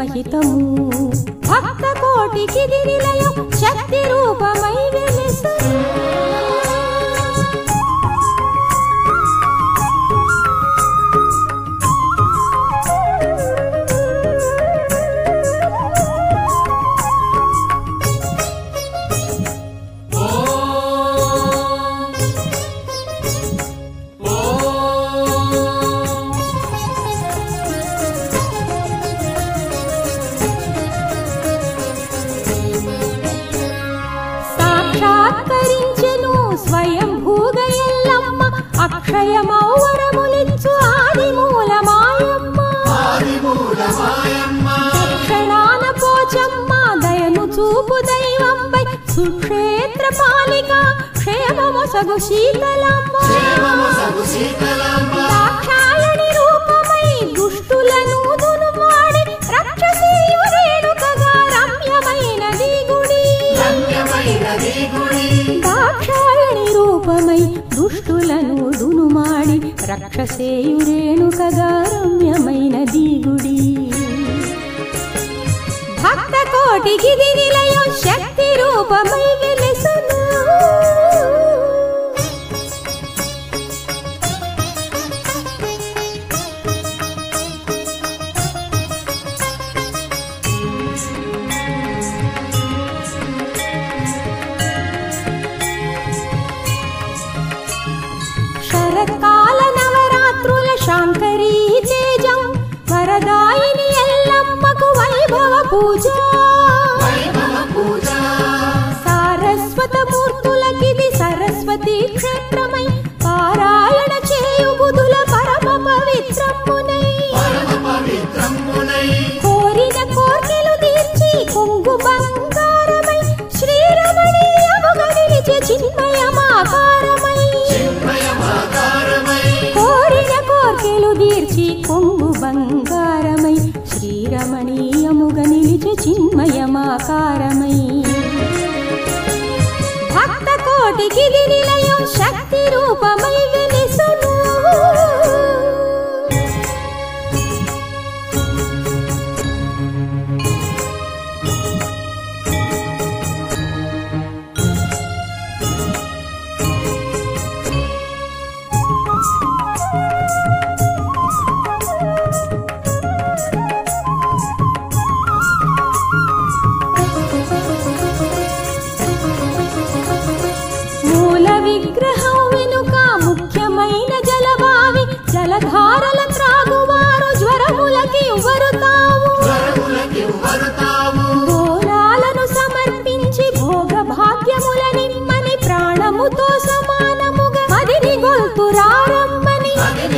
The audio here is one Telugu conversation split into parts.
మహితము భక్త కోటికి నిలయం శక్తి రూపమై వెలిసెను సాక్షాత్కరించెను స్వయం భూగయల్లమ్మ అక్షయమౌవరములిచ్చు ఆది మూలమాయమ్మ క్షణాన పోచమ్మ దయను చూపు దైవంపై సుక్షేత్ర పాలిక క్షేమమొసగు శీతలమ్మ దాక్షాయణి రూపమై దుష్టులను దునుమాడి రక్షసీయు రేణుకగా రమ్యమైనది గుడి దాక్షాయణి రూపమై దుష్టులను దునుమాడి రక్షసేయు రేణుకగా రమ్యమైనది గుడి భక్త కోటికి నిలయం శక్తి రూపమై వెలిసెను శరత్కాల నవరాత్రుల శాంకరీ తేజం వరదాయిని ఎల్లమ్మకు వైభవ పూజ సారస్వత మూర్తులకిది సరస్వతి క్షేత్రమై పారాయణ చేయు బుధుల పరమ పవిత్రమునై కోరిన కోర్కెలు తీర్చి కొంగు బంగారమై శ్రీరమణీయముగా నిలిచే చిన్మయమాకారమై కోరిన కోర్కెలు తీర్చి కొంగు బంగారమై శ్రీరమణీయముగా నిలిచే చిన్మయమాకారమై భక్త కోటికి నిలయం శక్తి రూపమై వెలిసెను మూల విగ్రహం వెనుక ముఖ్యమైన జలబావి జలధారల త్రాగువారు జ్వరములకి ఎవరు తావు బోనాలను సమర్పించి భోగ భాగ్యముల నిమ్మని ప్రాణముతో సమానముగా మదిని గొల్తురారమ్మని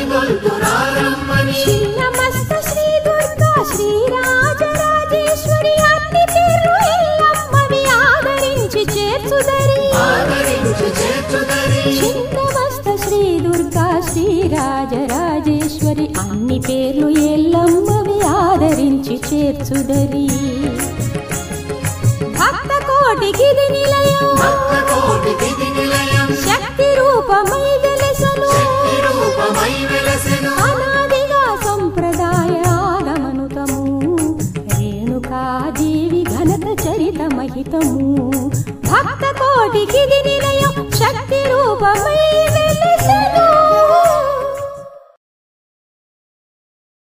చిన్నమస్త శ్రీ దుర్గా శ్రీరాజరాజేశ్వరి అన్ని పేర్లు ఎల్లమ్మవి ఆదరించి చేర్చుదరి చిన్నమస్త శ్రీ దుర్గా శ్రీరాజరాజేశ్వరి అన్ని పేర్లు ఎల్లమ్మవి ఆదరించి చేర్చుదరి భక్త కోటికి నిలయం శక్తి రూపమై వెలసను అనాదిగా సంప్రదాయ ఆగమనుతము రేణుకాదేవి ఘనత చరిత మహితము భక్త కోటికి